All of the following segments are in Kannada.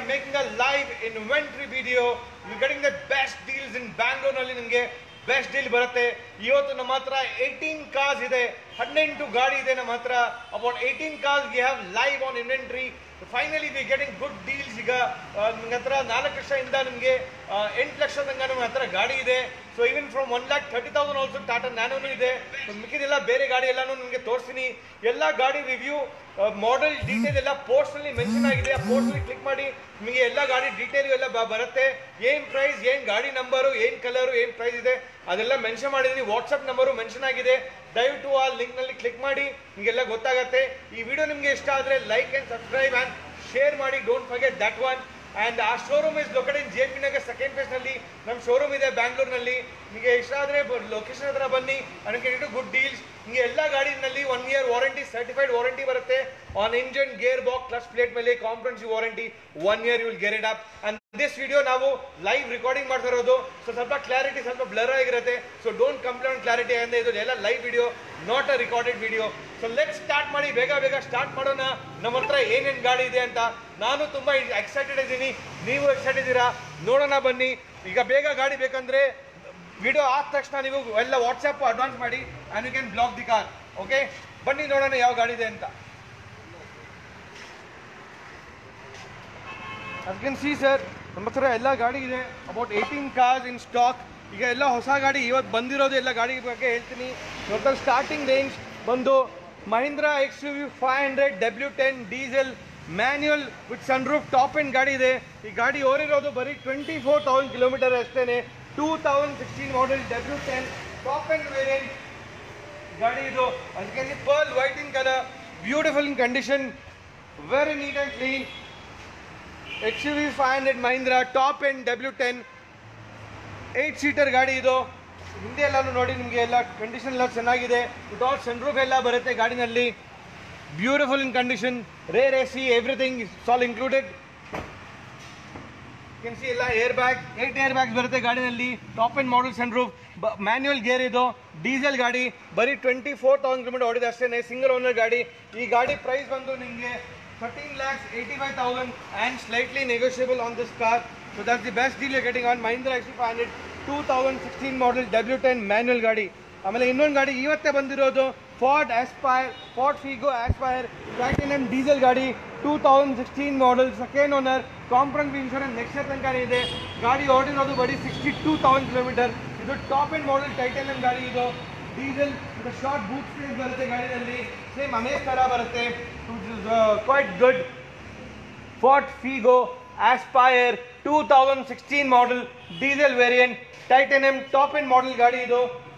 am making a live inventory video. You're getting the best deals in Bangalore ನಲ್ಲಿ ನಿಮಗೆ ಬೆಸ್ಟ್ ಡೀಲ್ ಬರುತ್ತೆ ಇವತ್ತು ನಮ್ಮ ಹತ್ರ ಏಯ್ಟೀನ್ ಕಾರ್ಸ್ ಇದೆ ಹದಿನೆಂಟು ಗಾಡಿ ಇದೆ ನಮ್ಮ ಹತ್ರ about eighteen cars we have live on inventory finally we getting good deals ಈಗ ಆ, ನಿಮ್ಗೆ ಹತ್ರ ನಾಲ್ಕು ಲಕ್ಷದಿಂದ ನಿಮಗೆ ಎಂಟು ಲಕ್ಷ ತನಕ ನಿಮ್ಮ ಹತ್ರ ಗಾಡಿ ಇದೆ so even from one lakh thirty thousand also Tata ನ್ಯಾನೋನು ಇದೆ So, ಮಿಕ್ಕಿದೆಲ್ಲ ಬೇರೆ ಗಾಡಿ ಎಲ್ಲಾನು ನಿಮಗೆ ತೋರಿಸ್ತೀನಿ ಎಲ್ಲ ಗಾಡಿ ರಿವ್ಯೂ ಮಾಡೆಲ್ ಡೀಟೇಲ್ ಎಲ್ಲ ಪೋಸ್ಟ್ ಅಲ್ಲಿ ಮೆನ್ಷನ್ ಆಗಿದೆ ಆ ಪೋಸ್ಟ್ ಅಲ್ಲಿ ಕ್ಲಿಕ್ ಮಾಡಿ ನಿಮಗೆ ಎಲ್ಲ ಗಾಡಿ ಡೀಟೇಲ್ ಎಲ್ಲ ಬ- ಬರುತ್ತೆ ಏನ್ ಪ್ರೈಸ್ ಏನ್ ಗಾಡಿ ನಂಬರು ಏನ್ ಕಲರು ಏನ್ ಪ್ರೈಸ್ ಇದೆ ಅದೆಲ್ಲ ಮೆನ್ಷನ್ ಮಾಡಿದೀನಿ ವಾಟ್ಸ್ಆಪ್ ನಂಬರು ಮೆನ್ಷನ್ ಆಗಿದೆ ದಯವಿಟ್ಟು ಆ ಲಿಂಕ್ ನಲ್ಲಿ ಕ್ಲಿಕ್ ಮಾಡಿ ನಿಮಗೆಲ್ಲ ಗೊತ್ತಾಗತ್ತೆ ಈ ವಿಡಿಯೋ ನಿಮಗೆ ಇಷ್ಟ ಆದ್ರೆ like and subscribe and share ಮಾಡಿ don't forget that one and ಆ showroom is located J P Nagar second phase ನಲ್ಲಿ ನಮ್ಮ ಶೋರೂಮ್ ಇದೆ ಬ್ಯಾಂಗ್ಳೂರ್ನಲ್ಲಿ ನಿಮಗೆ ಇಷ್ಟ ಆದ್ರೆ ಲೊಕೇಶನ್ ಹತ್ರ ಬನ್ನಿ ಅದಕ್ಕೆ ಗುಡ್ ಡೀಲ್ಸ್ ನಿಮಗೆ ಎಲ್ಲ ಗಾಡಿನಲ್ಲಿ one year warranty certified warranty ಬರುತ್ತೆ on engine gear box clutch plate ಮೇಲೆ comprehensive warranty one year you will get it up and this video ನಾವು ಲೈವ್ ರೆಕಾರ್ಡಿಂಗ್ ಮಾಡ್ತಾ ಇರೋದು ಸೊ ಸ್ವಲ್ಪ ಕ್ಲಾರಿಟಿ ಸ್ವಲ್ಪ ಬ್ಲರ್ ಆಗಿರುತ್ತೆ ಸೊ ಡೋಂಟ್ ಕಂಪ್ಲೇಂಟ್ ಕ್ಲಾರಿಟಿ ಅಂದ್ರೆ ಇದು ಎಲ್ಲ live video not a recorded video so let start ಮಾಡಿ ಬೇಗ ಬೇಗ ಸ್ಟಾರ್ಟ್ ಮಾಡೋಣ ನಮ್ಮ ಹತ್ರ ಏನೇನು ಗಾಡಿ ಇದೆ ಅಂತ ನಾನು ತುಂಬಾ ಎಕ್ಸೈಟೆಡ್ ಇದ್ದೀನಿ ನೀವು ಎಕ್ಸೈಟೆಡ್ ಇದ್ದೀರಾ ನೋಡೋಣ ಬನ್ನಿ ಈಗ ಬೇಗ ಗಾಡಿ ಬೇಕಂದ್ರೆ ವಿಡಿಯೋ ಆದ ತಕ್ಷಣ ನೀವು ಎಲ್ಲ ವಾಟ್ಸಪ್ ಅಡ್ವಾನ್ಸ್ ಮಾಡಿ and you can block the car okay ಬನ್ನಿ ನೋಡೋಣ ಯಾವ ಗಾಡಿ ಇದೆ ಅಂತ as you can see sir ನಮ್ಮ ಹತ್ರ ಎಲ್ಲ ಗಾಡಿ ಇದೆ about eighteen cars in stock ಈಗ ಎಲ್ಲ ಹೊಸ ಗಾಡಿ ಇವತ್ತು ಬಂದಿರೋದು ಎಲ್ಲ ಗಾಡಿ ಬಗ್ಗೆ ಹೇಳ್ತೀನಿ ಟೋಟಲ್ ಸ್ಟಾರ್ಟಿಂಗ್ ರೇಂಜ್ ಬಂದು Mahindra X U V five hundred W ten diesel manual with sun roof top end ಗಾಡಿ ಇದೆ ಈ ಗಾಡಿ ಓರಿರೋದು ಬರೀ ಟ್ವೆಂಟಿ ಫೋರ್ ತೌಸಂಡ್ ಕಿಲೋಮೀಟರ್ ಅಷ್ಟೇ two thousand sixteen model W ten top end variant ಗಾಡಿ ಇದು ಅದಕ್ಕೆ pearl white in colour beautiful in condition very neat and clean X U V five hundred Mahindra top end W ten eight seater ಗಾಡಿ ಇದು ಹಿಂದೆ ಎಲ್ಲಾನು ನೋಡಿ ನಿಮಗೆ ಎಲ್ಲ ಕಂಡೀಷನ್ ಎಲ್ಲ ಚೆನ್ನಾಗಿದೆ ವಿತೌಟ್ ಸನ್ರೂಫ್ ಎಲ್ಲ ಬರುತ್ತೆ ಗಾಡಿನಲ್ಲಿ beautiful in condition rear A C everything it's all included can see ಎಲ್ಲ air bag eight air bags ಬರುತ್ತೆ ಗಾಡಿನಲ್ಲಿ top end model sun roof manual gear ಇದು ಡೀಸೆಲ್ ಗಾಡಿ ಬರೀ ಟ್ವೆಂಟಿ ಫೋರ್ ತೌಸಂಡ್ ಕಿಲೋಮೀಟರ್ ಓಡಿದೆ ಅಷ್ಟೇ ಸಿಂಗಲ್ ಓನರ್ ಗಾಡಿ ಈ ಗಾಡಿ ಪ್ರೈಸ್ ಬಂದು ನಿಮಗೆ thirteen lakhs eighty five thousand and slightly negotiable on this car so that's the best deal getting on Mahindra X five hundred two thousand sixteen model W ten manual ಗಾಡಿ ಆಮೇಲೆ ಇನ್ನೊಂದು ಗಾಡಿ ಇವತ್ತೇ ಬಂದಿರೋದು Ford Aspire Ford Figo Aspire Platinum diesel ಗಾಡಿ two thousand sixteen model second owner comprehensive insurance next year ತನಕ ಇದೆ ಗಾಡಿ ಓಡಿರೋದು ಬರೀ ಸಿಕ್ಸ್ಟಿ ಟೂ ತೌಸಂಡ್ ಕಿಲೋಮೀಟರ್ ಇದು ಟಾಪ್ ಅಂಡ್ ಮಾಡಲ್ ಟೈಟನಿಯಂ ಗಾಡಿ ಇದು ಡೀಸೆಲ್ ಶಾರ್ಟ್ ಬೂಟ್ ಸ್ಪೇಸ್ ಬರುತ್ತೆ ಗಾಡಿನಲ್ಲಿ ಸೇಮ್ ಅಮೇಸ್ ಥರ ಬರುತ್ತೆ quite good Ford Figo Aspire two thousand sixteen model diesel variant titanium top end model ಗಾಡಿ ಇದು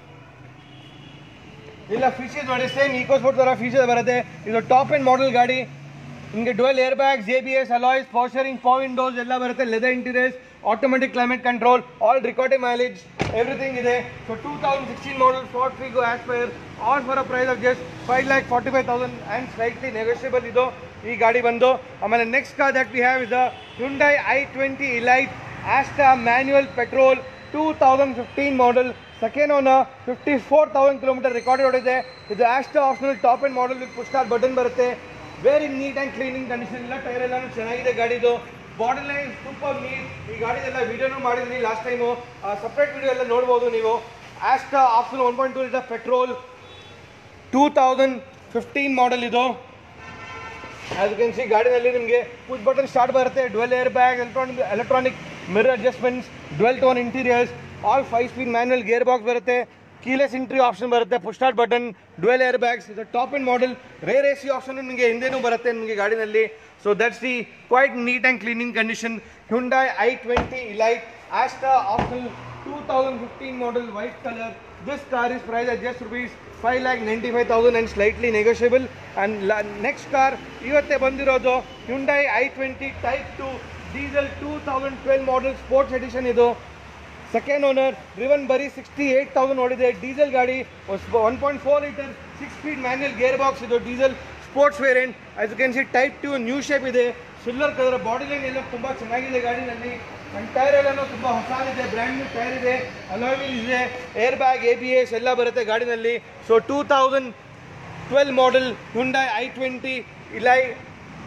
ಇಲ್ಲ ಫೀಚರ್ಸ್ ನೋಡಿ ಸೇಮ್ ಈಕೋ ಸ್ಪೋರ್ಟ್ ಥರ ಫೀಚರ್ಸ್ ಬರುತ್ತೆ ಇದು ಟಾಪ್ ಅಂಡ್ ಮಾಡಲ್ ಗಾಡಿ ನಿಮಗೆ dual air bags A B S alloys powering power windows ಎಲ್ಲ ಬರುತ್ತೆ leather interiors automatic climate control all recording mileage everything ಇದೆ so two thousand sixteen model Ford Figo Aspire all for a price of just five lakh forty five thousand and slightly negotiable ಇದು ಈ ಗಾಡಿ ಬಂದು ಆಮೇಲೆ next car that we have is the Hyundai I twenty Elite Asta manual petrol two thousand fifteen model second owner fifty four thousand kilometre record ಹೊಡಿದೆ ಇದು Asta optional top end model with push start button ಬರುತ್ತೆ very neat and cleaning condition ಎಲ್ಲ ಟೈರ್ ಎಲ್ಲಾನು ಚೆನ್ನಾಗಿದೆ ಗಾಡಿದು ಬಾಡಿ ಲೈನ್ ಸೂಪರ್ ನೀಟ್ ಈ ಗಾಡಿದೆಲ್ಲ ವಿಡಿಯೋನು ಮಾಡಿದ್ದೀನಿ ಲಾಸ್ಟ್ ಟೈಮು ಸಪ್ರೇಟ್ ವಿಡಿಯೋ ಎಲ್ಲ ನೋಡ್ಬೋದು ನೀವು Asta option one point two litre petrol two thousand fifteen model ಇದು ಆಸ್ ಯು ಕ್ಯಾನ್ ಸಿ ಗಾಡಿನಲ್ಲಿ ನಿಮಗೆ ಪುಷ್ ಬಟನ್ ಸ್ಟಾರ್ಟ್ ಬರುತ್ತೆ dual air bag electronic electronic mirror adjustments dual tone interiors all five speed manual gear box ಬರುತ್ತೆ ಕೀಲೆಸ್ ಇಂಟ್ರಿ ಆಪ್ಷನ್ ಬರುತ್ತೆ push start button dual air bags ಇದು top end model rear A C option ನಿಮಗೆ ಹಿಂದೆನೂ ಬರುತ್ತೆ ನಿಮಗೆ ಗಾಡಿನಲ್ಲಿ so that's the quite neat and cleaning condition Hyundai I twenty Elite Asta option two thousand fifteen model white colour this car is price at just rupees five lakh ninety five thousand and slightly negotiable and next car ಇವತ್ತೇ ಬಂದಿರೋದು Hyundai I twenty type two diesel two thousand twelve model sports edition ಇದು ಸೆಕೆಂಡ್ ಓನರ್ ಡ್ರಿವನ್ ಬರೀ ಸಿಕ್ಸ್ಟಿ ಏಯ್ಟ್ ತೌಸಂಡ್ ಓಡಿದೆ ಡೀಸೆಲ್ ಗಾಡಿ one point four litre six speed manual gear box ಇದು diesel sports variant as you can see type two new shape ಇದೆ ಸಿಲ್ವರ್ ಕಲರ್ ಬಾಡಿ ಲೈನ್ ಎಲ್ಲ ತುಂಬ ಚೆನ್ನಾಗಿದೆ ಗಾಡಿನಲ್ಲಿ ನನ್ನ ಟೈರ್ ಎಲ್ಲನೂ ತುಂಬ ಹೊಸದಿದೆ ಬ್ರ್ಯಾಂಡ್ ನ್ಯೂ ಟೈರ್ ಇದೆ ಅಲಾಯ್ವಿಲ್ ಇದೆ air bag A B S ಎಲ್ಲ ಬರುತ್ತೆ ಗಾಡಿನಲ್ಲಿ so two thousand twelve model Hyundai I twenty Elite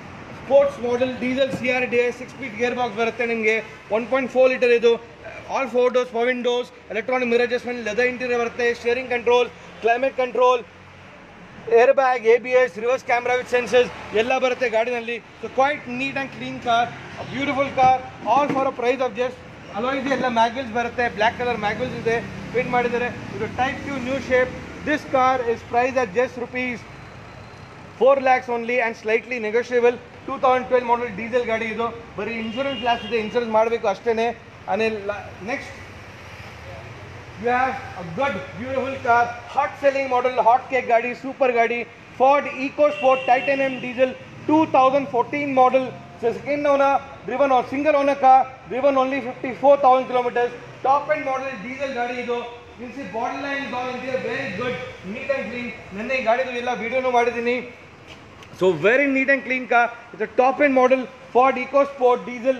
sports model diesel C R D six speed gear box ಬರುತ್ತೆ ನಿಮಗೆ ಒನ್ ಪಾಯಿಂಟ್ ಫೋರ್ ಲೀಟರ್ ಇದು all four doors power windows electronic mirror adjustment leather interior ಬರುತ್ತೆ steering control climate control air bag A B S reverse camera with sensors ಎಲ್ಲ ಬರುತ್ತೆ ಗಾಡಿನಲ್ಲಿ so quite neat and clean car beautiful car all for a price of just alloys ಎಲ್ಲ ಮ್ಯಾಗ್ವಿಲ್ಸ್ ಬರುತ್ತೆ ಬ್ಲ್ಯಾಕ್ ಕಲರ್ ಮ್ಯಾಗ್ವಿಲ್ಸ್ ಇದೆ ಪೇಂಟ್ ಮಾಡಿದ್ದಾರೆ ಇದು type two new shape this car is price at just rupees four lakhs only and slightly negotiable two thousand twelve model diesel ಗಾಡಿ ಇದು ಬರೀ ಇನ್ಶೂರೆನ್ಸ್ ಲಾಸ್ ಇದೆ ಇನ್ಶೂರೆನ್ಸ್ ಮಾಡಬೇಕು ಅಷ್ಟೇ ಆಮೇಲೆ next you have a good beautiful car hot selling model hot cake ಗಾಡಿ super ಗಾಡಿ Ford EcoSport titanium diesel 2014 model so second owner driven on single owner car driven only 54000 kilometers top end model diesel ಗಾಡಿ ಇದು you see bottom line is all interior very good neat and clean ನೆನ್ನೆ ಈ ಗಾಡಿದು ಎಲ್ಲ ವಿಡಿಯೋನು ಮಾಡಿದ್ದೀನಿ so very neat and clean car it's a top end model Ford EcoSport diesel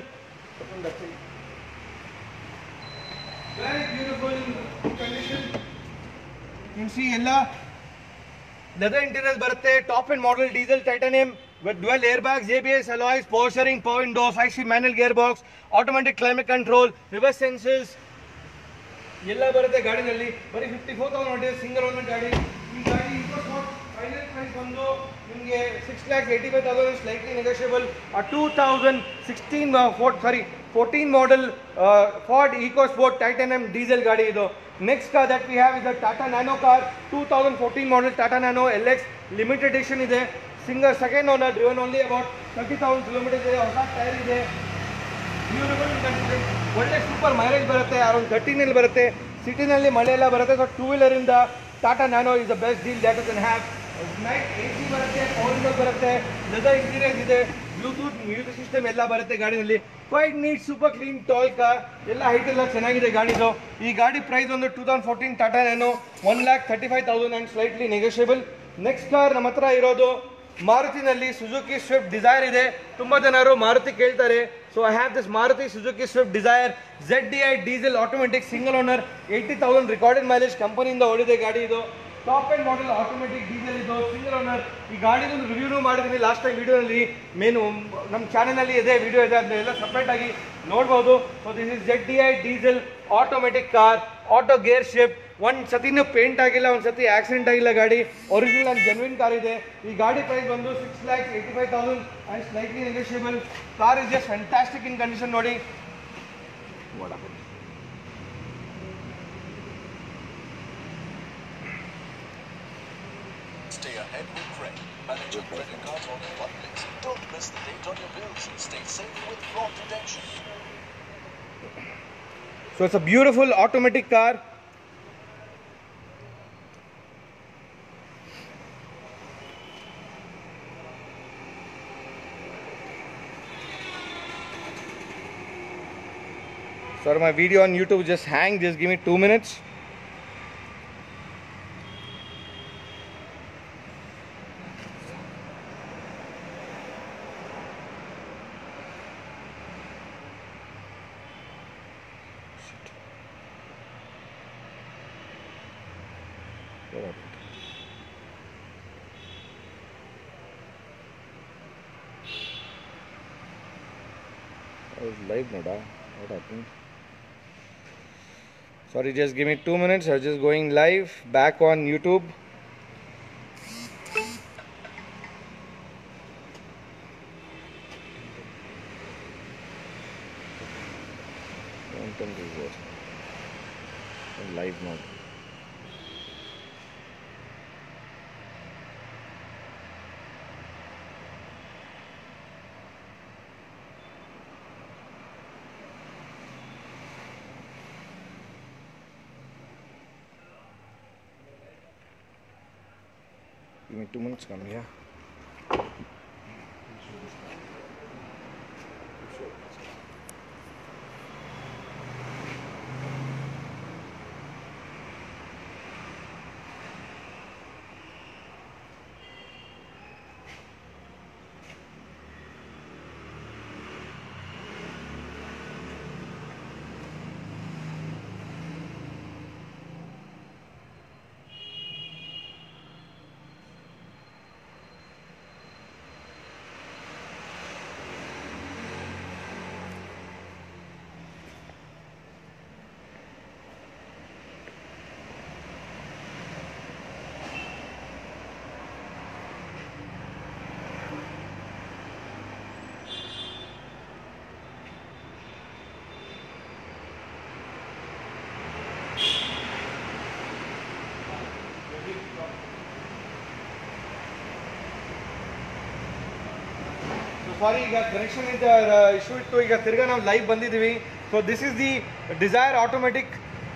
very beautiful condition you see ಎಲ್ಲ ಲೆದರ್ ಇಂಟೀರಿಯರ್ ಬರುತ್ತೆ top end model diesel titanium with dual air bags A B S alloys power steering power windows high speed manual gear box automatic climate control reverse sensors ಎಲ್ಲ ಬರುತ್ತೆ ಗಾಡಿನಲ್ಲಿ ಬರೀ ಫಿಫ್ಟಿ ಫೋರ್ ತೌಸಂಡ್ ಹೊಂಟಿದೆ ಸಿಂಗಲ್ ಓನರ್ ಗಾಡಿ ಈ ಗಾಡಿ ಫೈನಲ್ ಪ್ರೈಸ್ ಬಂದು ನಿಮಗೆ six lakh eighty five thousand slightly negotiable ಆ two thousand sixteen four sorry fourteen model Ford Eco Sport titanium diesel ಗಾಡಿ ಇದು next car that we have is the Tata Nano car two thousand fourteen model Tata Nano L X limited edition ಇದೆ single second owner driven only about thirty thousand kilometre ಇದೆ ಹೊಸ ಟೈರ್ ಇದೆ ಬ್ಯೂಟಿಫುಲ್ ಕಂಡೀಷನ್ ಒಳ್ಳೆ ಸೂಪರ್ ಮೈಲೇಜ್ ಬರುತ್ತೆ ಅರೌಂಡ್ ತರ್ಟೀನಲ್ಲಿ ಬರುತ್ತೆ ಸಿಟಿನಲ್ಲಿ ಮಳೆ ಎಲ್ಲ ಬರುತ್ತೆ ಸೊ ಟೂ ವೀಲರಿಂದ Tata Nano is the best deal that can have night A C ಬರುತ್ತೆ ಪವರ್ ವಿಂಡೋ ಬರುತ್ತೆ ಲೆದರ್ ಇಂಟೀರಿಯರ್ಸ್ ಇದೆ ಬ್ಲೂಟೂತ್ ಮ್ಯೂಸಿಕ್ ಸಿಸ್ಟಮ್ ಎಲ್ಲ ಬರುತ್ತೆ ಗಾಡಿನಲ್ಲಿ quite neat super clean toy car ಎಲ್ಲ ಹೈಟ್ ಎಲ್ಲ ಚೆನ್ನಾಗಿದೆ ಗಾಡಿದು ಈ ಗಾಡಿ ಪ್ರೈಸ್ ಒಂದು two thousand fourteen Tata Nano one lakh thirty five thousand and slightly negotiable next car ನಮ್ಮ ಹತ್ರ ಇರೋದು ಮಾರುತಿನಲ್ಲಿ ಸುಜುಕಿ ಸ್ವಿಫ್ಟ್ ಡಿಸೈರ್ ಇದೆ ತುಂಬ ಜನರು ಮಾರುತಿ ಕೇಳ್ತಾರೆ so I have this Maruti Suzuki Swift Dzire Z D I diesel automatic single owner eighty thousand recorded mileage ಕಂಪನಿಯಿಂದ ಓಡಿದೆ ಗಾಡಿ ಇದು top end model automatic diesel ಇದು ಸಿಂಗಲ್ ಓನರ್ ಈ ಗಾಡಿದು ರಿವ್ಯೂನು ಮಾಡಿದ್ದೀನಿ ಲಾಸ್ಟ್ ಟೈಮ್ ವಿಡಿಯೋನಲ್ಲಿ ಮೇನು ನಮ್ಮ ಚಾನಲಲ್ಲಿ ಇದೆ ವಿಡಿಯೋ ಇದೆ ಅದನ್ನೆಲ್ಲ ಸಪ್ರೇಟ್ ಆಗಿ ನೋಡ್ಬೋದು so this is Z D I diesel automatic car auto gear shift ಒಂದು ಸತಿನೂ ಪೇಂಟ್ ಆಗಿಲ್ಲ ಒಂದು ಸತಿ ಆಕ್ಸಿಡೆಂಟ್ ಆಗಿಲ್ಲ ಗಾಡಿ ಒರಿಜಿನಲ್ ಆ್ಯಂಡ್ ಜೆನ್ವಿನ್ ಕಾರ್ ಇದೆ ಈ ಗಾಡಿ ಪ್ರೈಸ್ ಬಂದು six lakhs eighty five thousand and slightly negotiable car is just fantastic in condition ನೋಡಿ Stay ahead with credit. Manage your credit cards all in one place. Don't miss the date on your bills. Stay safe with fraud detection. So it's a beautiful automatic car. Sorry, my video on YouTube just hang. Just give me two minutes. I was live, Noda. What happened? Sorry, just give me two minutes. I was just going live back on YouTube. Content reviewer. In live mode. Give me two minutes, come here. Sorry ಈಗ ಕನೆಕ್ಷನ್ ಇದ್ದ ಇಶ್ಯೂ ಇತ್ತು ಈಗ ತಿರ್ಗಾ ನಾವು ಲೈವ್ ಬಂದಿದ್ದೀವಿ so this is the Dzire automatic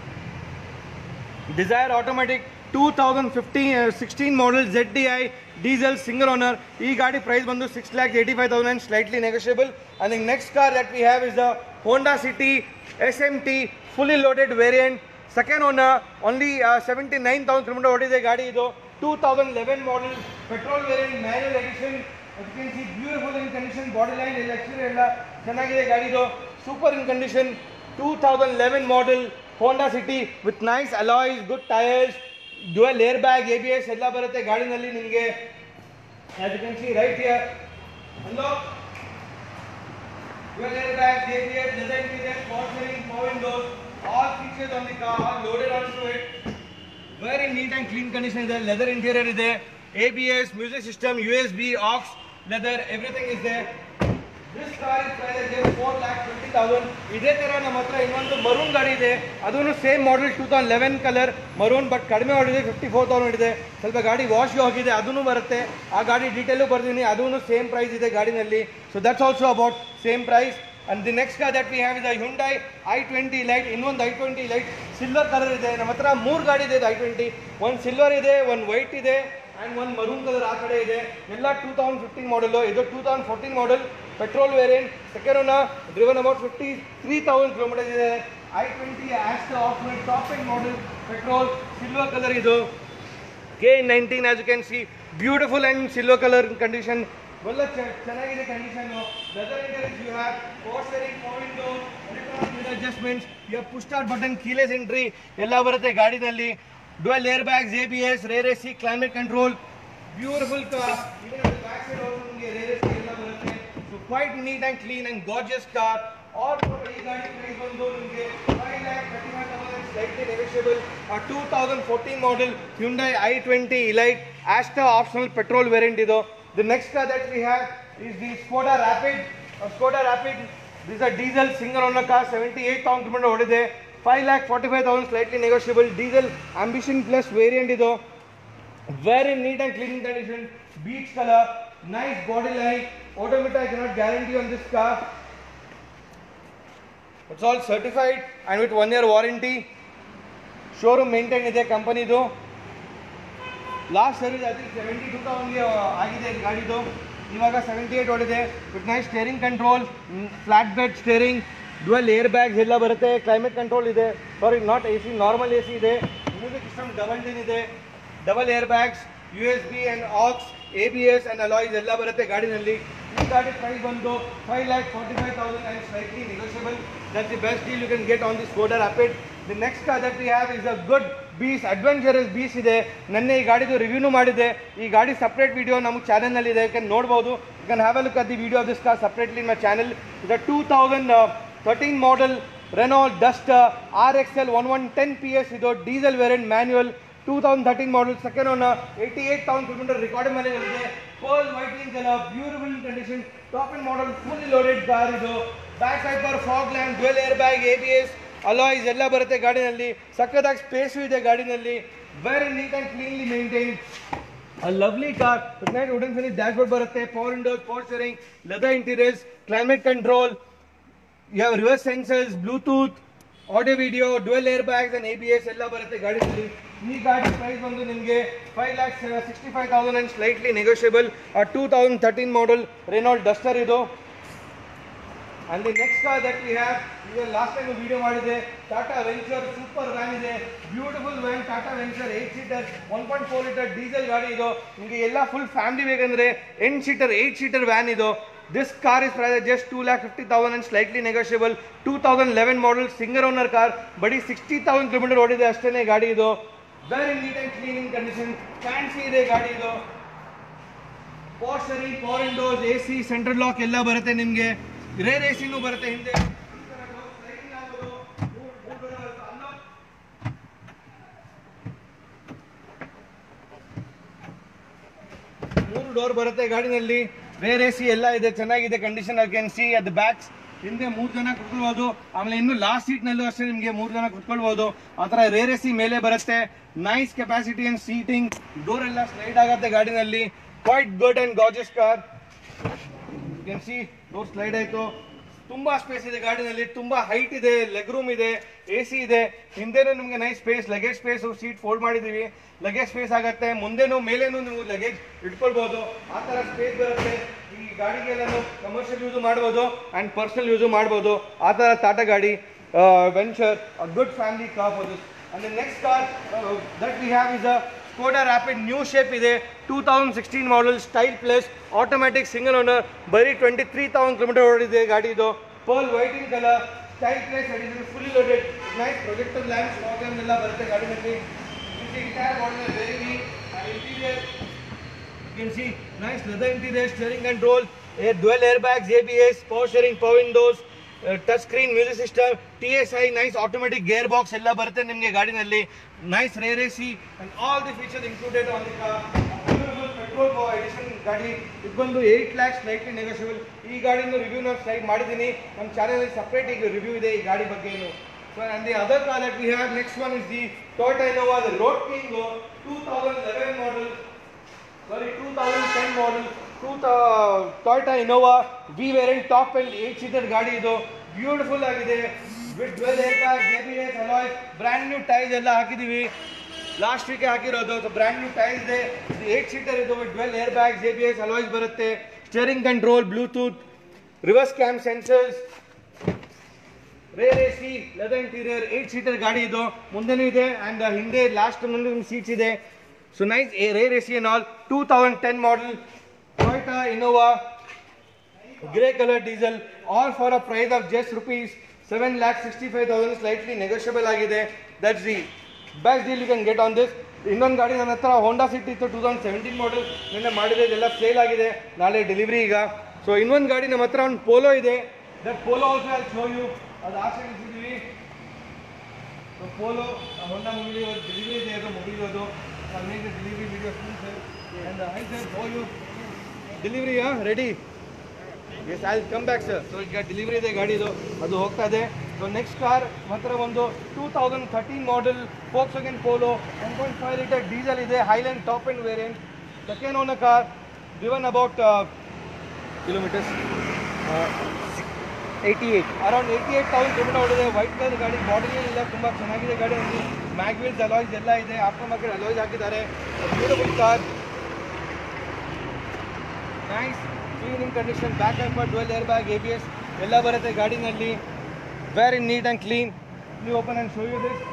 Dzire automatic two thousand fifteen sixteen model Z D I diesel single owner ಈ ಗಾಡಿ ಪ್ರೈಸ್ ಬಂದು six lakh eighty five thousand slightly negotiable and next car that we have is the Honda City S M T fully loaded variant second owner only seventy nine thousand kilometre ಓಡಿದೆ ಗಾಡಿ ಇದು two thousand eleven model petrol variant manual edition see beautiful in condition body line ಎಲ್ಲ ಎಕ್ಸ್ಟೀರಿಯರ್ ಎಲ್ಲ ಚೆನ್ನಾಗಿದೆ ಗಾಡಿದು super in condition two thousand eleven model Honda City with nice alloys good tyres dual air bag A B S ಎಲ್ಲ ಬರುತ್ತೆ ಗಾಡಿನಲ್ಲಿ ನಿಮಗೆ as you can see right here hello dual air bag A B S design ಇದೆ power steering power windows all features on the car all loaded on to it very neat and clean condition ಇದೆ ಲೆದರ್ ಇಂಟೀರಿಯರ್ ಇದೆ A B S music system U S B aux leather everything is there this car is price ಇದೆ ಫೋರ್ ಲ್ಯಾಕ್ ಟ್ವೆಂಟಿ ತೌಸಂಡ್ ಇದೇ ಥರ ನಮ್ಮ ಹತ್ರ ಇನ್ನೊಂದು ಮರೂನ್ ಗಾಡಿ ಇದೆ ಅದೂ same model two thousand eleven colour maroon but ಕಡಿಮೆ ಮಾಡಿದೆ ಫಿಫ್ಟಿ ಫೋರ್ ತೌಸಂಡ್ ಇದೆ ಸ್ವಲ್ಪ ಗಾಡಿ ವಾಶ್ ಹೋಗಿದೆ ಅದೂ ಬರುತ್ತೆ ಆ ಗಾಡಿ ಡೀಟೇಲು ಬರ್ತೀನಿ ಅದೂ ಸೇಮ್ ಪ್ರೈಸ್ ಇದೆ ಗಾಡಿನಲ್ಲಿ so that's also about same price and the next car that we have is Hyundai I twenty Elite ಇನ್ನೊಂದು I twenty Elite silver colour ಇದೆ ನಮ್ಮ ಹತ್ರ ಮೂರು ಗಾಡಿ ಇದೆ ಐ ಟ್ವೆಂಟಿ ಒಂದು ಸಿಲ್ವರ್ ಇದೆ ಒಂದು ವೈಟ್ ಇದೆ ಆ್ಯಂಡ್ ಒಂದು ಮರೂನ್ ಕಲರ್ ಆ ಕಡೆ ಇದೆ ಎಲ್ಲ ಟೂ ತೌಸಂಡ್ ಫಿಫ್ಟೀನ್ ಮಾಡಲು ಇದು two thousand fourteen model petrol variant second one driven about fifty three thousand kilometres ಇದೆ I twenty Asta of top end model petrol silver colour ಇದು K nineteen as you can see beautiful and silver colour condition ಒಳ್ಳೆ ಚೆ- ಚೆನ್ನಾಗಿದೆ condition leather interiors you have power steering power window adjustments you have push start button keyless entry ಎಲ್ಲ ಬರುತ್ತೆ ಗಾಡಿನಲ್ಲಿ dual air bags A B S rare A C climate control beautiful car back side also ನಿಮಗೆ ರೇರ್ ಎ ಸಿ ಎಲ್ಲ ಬರುತ್ತೆ so quite neat and clean and gorgeous car all ಈ ಗಾಡಿ ಪ್ರೈಸ್ ಬಂದು ನಿಮಗೆ five lakh thirty five thousand slightly negotiable ಆ two thousand fourteen model Hyundai I twenty Elite Asta optional petrol variant ಇದು the next car that we have is the Skoda Rapid. Uh, Skoda Rapid, this is a diesel single owner car, 78,000 km ಓಡಿದೆ five lakh forty five thousand slightly negotiable diesel Ambition plus variant ಇದು very neat and clean condition beige colour nice body line automatic I cannot guarantee on this car it's all certified and with one year warranty showroom maintain ಇದೆ ಕಂಪನಿದು last service I think seventy two ತೌಸಂಡ್ಗೆ ಆಗಿದೆ ಈ ಗಾಡಿದು ಇವಾಗ ಸೆವೆಂಟಿ ಏಟ್ ಓಡಿದೆ with nice steering control flat bed steering dual air bags ಎಲ್ಲ ಬರುತ್ತೆ ಕ್ಲೈಮೇಟ್ ಕಂಟ್ರೋಲ್ ಇದೆ sorry not A C normal A C ಇದೆ ಮ್ಯೂಸಿಕ್ ಸಿಸ್ಟಮ್ ಡಬಲ್ ಡಿನ್ ಇದೆ double air bags U S B and aux A B S and alloys ಎಲ್ಲ ಬರುತ್ತೆ ಗಾಡಿನಲ್ಲಿ ಈ ಗಾಡಿ ಪ್ರೈಸ್ ಬಂದು five lakh forty five thousand and slightly negotiable that the best deal you can get on the Skoda Rapid the next car that we have is a good beast adventurous beast ಇದೆ ನೆನ್ನೆ ಈ ಗಾಡಿದು ರಿವ್ಯೂನು ಮಾಡಿದೆ ಈ ಗಾಡಿ ಸಪ್ರೇಟ್ ವಿಡಿಯೋ ನಮ್ಮ ಚಾನಲ್ನಲ್ಲಿ ಇದೆ ಕ್ಯಾನ್ ನೋಡ್ಬೋದು you can have a look at the video of this car separately my channel is a two thousand thirteen model Renault Duster R X L one one ten P S ಇದು diesel variant manual two thousand thirteen model second one eighty eight thousand kilometre record ಮೇಲೆ ಇದೆ ಪರ್ಲ್ ವೈಟಿಂಗ್ ಎಲ್ಲ beautiful condition top end model full loaded car ಇದು back wiper fog lamp dual air bag A B S alloys ಎಲ್ಲ ಬರುತ್ತೆ ಗಾಡಿನಲ್ಲಿ ಸಕ್ಕತ್ತಾಗಿ ಸ್ಪೇಸು ಇದೆ ಗಾಡಿನಲ್ಲಿ very neat and cleanly maintain lovely car nice wooden finish dashboard ಬರುತ್ತೆ power windows power steering leather interiors climate control you have reverse sensors Bluetooth audio video dual air bags and A B S ಎಲ್ಲ ಬರುತ್ತೆ ಗಾಡಿನಲ್ಲಿ ಈ ಗಾಡಿ ಪ್ರೈಸ್ ಬಂದು ನಿಮಗೆ five lakh sixty five thousand and slightly negotiable two thousand thirteen model Renault Duster ಇದು and the next car that we have ಈಗ ಲಾಸ್ಟ್ ಟೈಮ್ ವಿಡಿಯೋ ಮಾಡಿದೆ ಟಾಟಾ ವೆಂಚರ್ ಸೂಪರ್ ವ್ಯಾನ್ ಇದೆ beautiful van Tata Venture eight seater one point four litre diesel ಗಾಡಿ ಇದು ನಿಮಗೆ ಎಲ್ಲ ಫುಲ್ ಫ್ಯಾಮಿಲಿ ಬೇಕಂದ್ರೆ ಎಂಟು ಸೀಟರ್ ಏಟ್ ಸೀಟರ್ ವ್ಯಾನ್ ಇದು this car is price just two lakh fifty thousand and slightly negotiable two thousand eleven model single owner car ಬರೀ ಸಿಕ್ಸ್ಟಿ ತೌಸಂಡ್ ಕಿಲೋಮೀಟರ್ ಓಡಿದೆ ಅಷ್ಟೇ ಗಾಡಿ ಇದು very neat and clean in condition fancy ಇದೆ ಗಾಡಿ ಇದು power steering power windows A C central lock ಎಲ್ಲ ಬರುತ್ತೆ ನಿಮಗೆ ರೇರ್ ಎ ಸಿನೂ ಬರುತ್ತೆ ಹಿಂದೆ ಮೂರು ಡೋರ್ ಬರುತ್ತೆ ಗಾಡಿನಲ್ಲಿ ರೇರ್ ಎ ಸಿ ಎಲ್ಲ ಇದೆ ಚೆನ್ನಾಗಿದೆ ಕಂಡೀಷನ್ ಕ್ಯಾನ್ ಸಿ ಅದ್ ಬ್ಯಾಕ್ಸ್ ಹಿಂದೆ ಮೂರು ಜನ ಕುತ್ಕೊಳ್ಬೋದು ಆಮೇಲೆ ಇನ್ನು ಲಾಸ್ಟ್ ಸೀಟ್ನಲ್ಲೂ ಅಷ್ಟೇ ನಿಮಗೆ ಮೂರು ಜನ ಕುತ್ಕೊಳ್ಬೋದು ಆ ಥರ ರೇರ್ ಎ ಸಿ ಮೇಲೆ ಬರುತ್ತೆ nice capacity and seating door ಎಲ್ಲ ಸ್ಲೈಡ್ ಆಗುತ್ತೆ ಗಾಡಿನಲ್ಲಿ quite good and gorgeous car you can see door slide ಆಯಿತು ತುಂಬಾ ಸ್ಪೇಸ್ ಇದೆ ಗಾಡಿನಲ್ಲಿ ತುಂಬಾ ಹೈಟ್ ಇದೆ ಲೆಗ್ ರೂಮ್ ಇದೆ ಎ ಸಿ ಇದೆ ಹಿಂದೆನೂ ನಿಮಗೆ nice space luggage space seat fold ಮಾಡಿದೀವಿ ಲಗೇಜ್ ಸ್ಪೇಸ್ ಆಗುತ್ತೆ ಮುಂದೆನೂ ಮೇಲೇನು ನೀವು ಲಗೇಜ್ ಇಟ್ಕೊಳ್ಬಹುದು ಆ ಥರ ಸ್ಪೇಸ್ ಬರುತ್ತೆ ಈ ಗಾಡಿಗೆಲ್ಲನೂ ಕಮರ್ಷಿಯಲ್ ಯೂಸ್ ಮಾಡ್ಬೋದು ಆ್ಯಂಡ್ ಪರ್ಸನಲ್ ಯೂಸ್ ಮಾಡ್ಬೋದು ಆ ಥರ ಟಾಟಾ ಗಾಡಿ Venture good family car for this and next car that we have is a Skoda Rapid new shape ಇದೆ two thousand sixteen model Style plus automatic single owner ಬರೀ ಟ್ವೆಂಟಿ ತ್ರೀ ತೌಸಂಡ್ ಕಿಲೋಮೀಟರ್ ಓಡಿದೆ ಗಾಡಿ ಇದು pearl white in colour Style plus edition fully loaded nice projector lamps problem ಎಲ್ಲ ಬರುತ್ತೆ ಗಾಡಿನಲ್ಲಿ entire model very neat interior You can see nice leather interior, steering control, air, dual airbags, ABS, power steering, power windows, uh, touch screen, music system, TSI, nice automatic gearbox ಎಲ್ಲ ಬರುತ್ತೆ ನಿಮಗೆ ಗಾಡಿನಲ್ಲಿ nice rear A C and all the features included on the car petrol edition ಗಾಡಿ ಇದು ಬಂದು ಏಯ್ಟ್ ಲ್ಯಾಕ್ಸ್ ಸ್ಲೈಟ್ಲಿ ನೆಗೋಷಿಯಬಲ್ ಈ ಗಾಡಿನ ರಿವ್ಯೂ ನಾನು ಸ್ಲೈಡ್ ಮಾಡಿದ್ದೀನಿ ನಮ್ಮ ಚಾನಲ್ ಸಪ್ರೇಟ್ ಈಗ ರಿವ್ಯೂ ಇದೆ ಈ ಗಾಡಿ ಬಗ್ಗೆ so and the other car that we have next one is the Toyota Innova the road king two thousand eleven model sorry 2010 model two Toyota Innova V variant top end 8 seater ಗಾಡಿ ಇದು ಬ್ಯೂಟಿಫುಲ್ ಆಗಿದೆ with dual air bag ABS alloys brand new tyres ಎಲ್ಲ ಹಾಕಿದೀವಿ ಲಾಸ್ಟ್ ವೀಕ್ ಹಾಕಿರೋದು ಬ್ರ್ಯಾಂಡ್ ನ್ಯೂ ಟೈರ್ಸ್ ಇದೆ ಏಟ್ ಸೀಟರ್ ಇದು with dual air bags ABS alloys ಬರುತ್ತೆ steering control Bluetooth reverse cam sensors rear A C leather interior eight seater ಗಾಡಿ ಇದು ಮುಂದೆನೂ ಇದೆ ಅಂಡ್ ಹಿಂದೆ ಲಾಸ್ಟ್ ಮುಂದೆ ಸೀಟ್ಸ್ ಇದೆ so nice rear A C and all two thousand ten model Toyota Innova grey colour diesel all for a price of just rupees seven lakh sixty five thousand slightly negotiable ಆಗಿದೆ that's the best deal you can get on this ಇನ್ನೊಂದು ಗಾಡಿ ನನ್ನ ಹತ್ರ ಹೋಂಡಾ ಸಿಟಿ ಇತ್ತು ಟೂ ತೌಸಂಡ್ ಸೆವೆಂಟೀನ್ ಮಾಡಲ್ ನಿನ್ನೆ ಮಾಡಿದೆ ಇದೆಲ್ಲ ಸೇಲ್ ಆಗಿದೆ ನಾಳೆ ಡೆಲಿವರಿ ಈಗ ಸೊ ಇನ್ನೊಂದು ಗಾಡಿ ನಮ್ಮ ಹತ್ರ ಒಂದು ಪೋಲೋ ಇದೆ that Polo also I show you ಅದು ಆ ಸೈಡ್ ಇಟ್ಟಿದ್ದೀವಿ ಸೊ ಪೋಲೋ ಹೋಂಡಾ ಮುಗಿಲಿ ಡೆಲಿವರಿ ಇದೆ ಅದು ಮುಗಿಯೋದು make delivery video and I sir ಹೋ ಯು ಡೆಲಿವರಿಯಾ ರೆಡಿ ಎಸ್ I come back sir so ಈಗ ಡೆಲಿವರಿ ಇದೆ ಗಾಡಿದು ಅದು ಹೋಗ್ತಾ ಇದೆ ಸೊ ನೆಕ್ಸ್ಟ್ ಕಾರ್ ಮಾತ್ರ ಒಂದು two thousand thirteen model Volkswagen again Polo one point five litre diesel ಇದೆ Highline top end variant second own car ಗಿವನ್ about kilometres eighty eight around eighty eight thousand kilometre ಹೊಡಿದೆ ವೈಟ್ ಕಲರ್ ಗಾಡಿ ಬಾಡಿ ಎಲ್ಲ ತುಂಬ ಚೆನ್ನಾಗಿದೆ ಗಾಡಿ ಅಲ್ಲಿ ಮ್ಯಾಗ್ವಿಲ್ಸ್ ಅಲಾಯ್ಸ್ ಎಲ್ಲ ಇದೆ ಆಫ್ಟರ್ ಮಾರ್ಕೆಟ್ ಅಲಾಯ್ಸ್ ಹಾಕಿದ್ದಾರೆ beautiful car nice cleaning condition back and dual air bag A B S ಎಲ್ಲ ಬರುತ್ತೆ ಗಾಡಿನಲ್ಲಿ ವೆರಿ ನೀಟ್ ಆ್ಯಂಡ್ ಕ್ಲೀನ್ ನೀವು open and show you this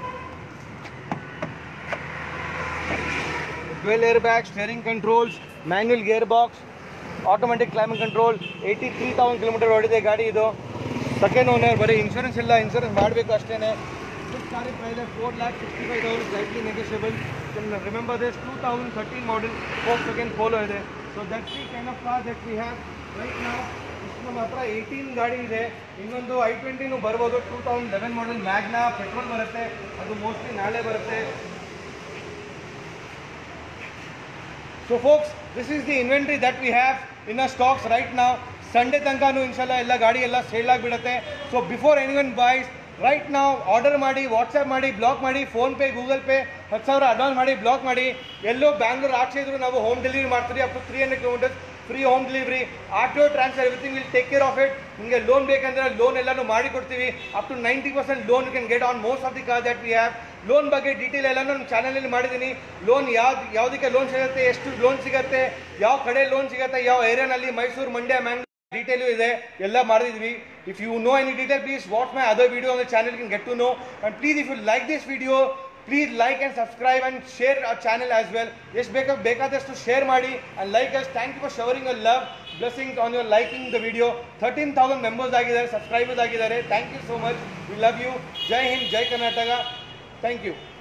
dual air bag steering controls manual gear box automatic climate control eighty three thousand kilometre ಓಡಿದೆ ಗಾಡಿ ಇದು ಸೆಕೆಂಡ್ ಓನರ್ ಬರೀ ಇನ್ಶೂರೆನ್ಸ್ ಇಲ್ಲ ಇನ್ಶೂರೆನ್ಸ್ ಮಾಡಬೇಕು ಅಷ್ಟೇ this car is price four lakh sixty five thousand slightly negotiable remember this two thousand thirteen model for second Polo ಇದೆ so that's the kind of car that we have right ನಾವು ಇಷ್ಟು ನಮ್ಮ ಹತ್ರ ಏಯ್ಟೀನ್ ಗಾಡಿ ಇದೆ ಇನ್ನೊಂದು ಐ ಟ್ವೆಂಟಿನೂ ಬರ್ಬೋದು two thousand eleven model Magna petrol ಬರುತ್ತೆ ಅದು ಮೋಸ್ಟ್ಲಿ ನಾಳೆ ಬರುತ್ತೆ so folks this is the inventory that we have in a stocks right ನಾವು ಸಂಡೇ ತನಕನೂ ಇನ್ಶಾಲ್ಲ ಎಲ್ಲ ಗಾಡಿ ಎಲ್ಲ ಸೇಲ್ ಆಗಿಬಿಡುತ್ತೆ so before any one boys right ನಾವು ಆರ್ಡರ್ ಮಾಡಿ ವಾಟ್ಸಪ್ ಮಾಡಿ ಬ್ಲಾಕ್ ಮಾಡಿ ಫೋನ್ಪೇ ಗೂಗಲ್ ಪೇ ಹತ್ತು ಸಾವಿರ ಅಡ್ವಾನ್ಸ್ ಮಾಡಿ ಬ್ಲಾಕ್ ಮಾಡಿ ಎಲ್ಲೋ ಬ್ಯಾಂಗ್ಳೂರ್ ಆಚೆ ಇದ್ರು ನಾವು ಹೋಮ್ ಡೆಲಿವರಿ ಮಾಡ್ತೀವಿ up to three hundred kilometres free home delivery R T O transfer everything will take care of it ನಿಮಗೆ ಲೋನ್ ಬೇಕಂದ್ರೆ ಲೋನ್ ಎಲ್ಲನೂ ಮಾಡಿ ಕೊಡ್ತೀವಿ up to ninety percent loan you can get on most of the car that we have loan ಬಗ್ಗೆ ಡೀಟೇಲ್ ಎಲ್ಲ ನಮ್ಮ ಚಾನಲಲ್ಲಿ ಮಾಡಿದ್ದೀನಿ ಲೋನ್ ಯಾವ್ದು ಯಾವುದಕ್ಕೆ ಲೋನ್ ಸಿಗುತ್ತೆ ಎಷ್ಟು ಲೋನ್ ಸಿಗುತ್ತೆ ಯಾವ ಕಡೆ ಲೋನ್ ಸಿಗುತ್ತೆ ಯಾವ ಏರಿಯಾನಲ್ಲಿ ಮೈಸೂರು ಮಂಡ್ಯ ಮ್ಯಾಂಗ್ಳೂರ್ ಡೀಟೇಲು ಇದೆ ಎಲ್ಲ ಮಾಡಿದ್ವಿ if you know any detail please watch my other video on the channel can get to know and please if you like this video please like and subscribe and share our channel as well ಎಷ್ಟು ಬೇಕಾ ಬೇಕಾದಷ್ಟು ಶೇರ್ ಮಾಡಿ and like us thank you for showering a love blessing on your liking the video thirteen thousand members ಆಗಿದ್ದಾರೆ ಸಬ್ಸ್ಕ್ರೈಬರ್ಸ್ ಆಗಿದ್ದಾರೆ thank you so much we love you ಜೈ ಹಿಂದ್ ಜೈ ಕರ್ನಾಟಕ ಥ್ಯಾಂಕ್ ಯು